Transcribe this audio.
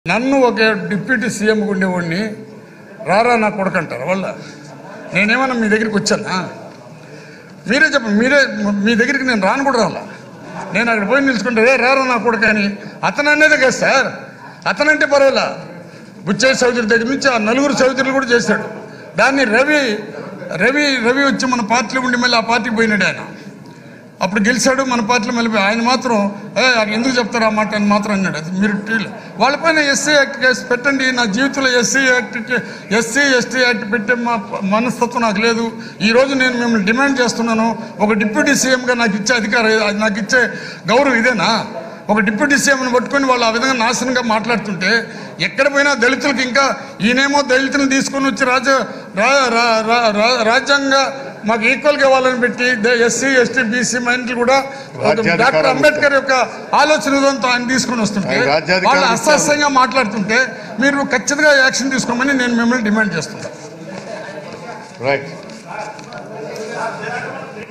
నన్ను ఒక deputy CM ఉండేవాడిని రారా నా కొడుకు అంటారు వాళ్ళ నేనేమన్నా మీ దగ్గరికి వచ్చానా మీరే చెప్పండి మీరే మీ దగ్గరికి నేను రాను కూడా రాలా నేను అక్కడ పోయి నిలుచుకుంటే "ఏ, రారా నా కొడుకు అని అతను అనేది కదా సార్ అతనంటే పర్వాలా బుచ్చయ్య చౌదరి దగ్గర నుంచి ఆ నలుగురు చౌదరులు కూడా చేశాడు దాన్ని రవి రవి రవి వచ్చి మన పార్టీలో ఉండి మళ్ళీ ఆ పార్టీకి పోయినాడు ఆయన అప్పుడు గెలిచాడు మన పార్టీలో మళ్ళీ ఆయన మాత్రం "ఏ, అది ఎందుకు చెప్తారు ఆ మాట అని మాత్రం అన్నాడు అది మీరు టీలు వాళ్ళపైన ఎస్సీ యాక్ట్ కేసు పెట్టండి నా జీవితంలో SC act SC ST act పెట్టే మా మనస్తత్వం నాకు లేదు ఈ రోజు నేను మిమ్మల్ని డిమాండ్ చేస్తున్నాను ఒక డిప్యూటీ సీఎంగా నాకు ఇచ్చే అధికారం అది నాకు ఇచ్చే గౌరవం ఇదేనా ఒక డిప్యూటీ సీఎంని పట్టుకొని వాళ్ళు ఆ విధంగా నాశనంగా మాట్లాడుతుంటే ఎక్కడ పోయినా దళితులకు ఇంకా ఈయనేమో దళితులను తీసుకొని వచ్చి రాజ రా- రా- రా- రా- రాజ్యాంగ మాకు ఈక్వల్గా ఇవ్వాలని పెట్టి ఎస్సీ ఎస్టీ బీసీ మైండ్లు కూడా రాజ్యాధికారం డాక్టర్ అంబేద్కర్ యొక్క ఆలోచన విధానంతో ఆయన తీసుకొని వస్తుంటే ఆయన రాజ్యాధికారం వాళ్ళు ఇచ్చారు. అసహ్యంగా మాట్లాడుతుంటే మీరు ఖచ్చితంగా యాక్షన్ తీసుకోమని నేను మిమ్మల్ని డిమాండ్ చేస్తున్నాను రైట్